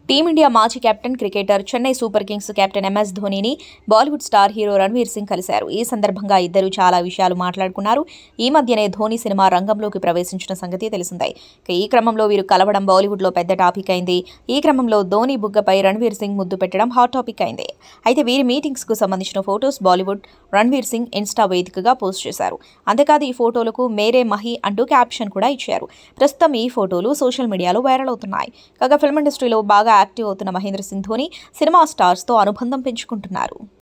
team India మాజీ captain cricketer Chennai super kings captain MS ధోనీని Bollywood star hero Ranveer Singh కలిశారు ఈ సందర్భంగా ఇద్దరు చాలా విషయాలు మాట్లాడుకున్నారు ఈ మధ్యనే ధోని సినిమా రంగంలోకి ప్రవేశించిన సంగతి తెలిసిందే ఇక ఈ క్రమంలో వీరు కలవడం బాలీవుడ్లో పెద్ద టాపిక్ అయింది ఈ క్రమంలో ధోని బుగ్గపై రణ్వీర్ సింగ్ ముద్దు పెట్టడం హాట్ టాపిక్ అయింది అయితే వీరి మీటింగ్స్ కు సంబంధించిన ఫొటోస్ బాలీవుడ్ రణ్వీర్ సింగ్ ఇన్స్టా వేదికగా పోస్ట్ చేశారు అంతేకాదు ఈ ఫోటోలకు మేరే మహి అంటూ క్యాప్షన్ కూడా ఇచ్చారు ప్రస్తుతం ఈ ఫోటోలు సోషల్ మీడియాలో వైరల్ అవుతున్నాయి కాగా ఫిల్మ్ ఇండస్ట్రీలో బాగా యాక్టివ్ అవుతున్న మహేంద్ర సింగ్ ధోని సినిమా స్టార్స్తో అనుబంధం పెంచుకుంటున్నారు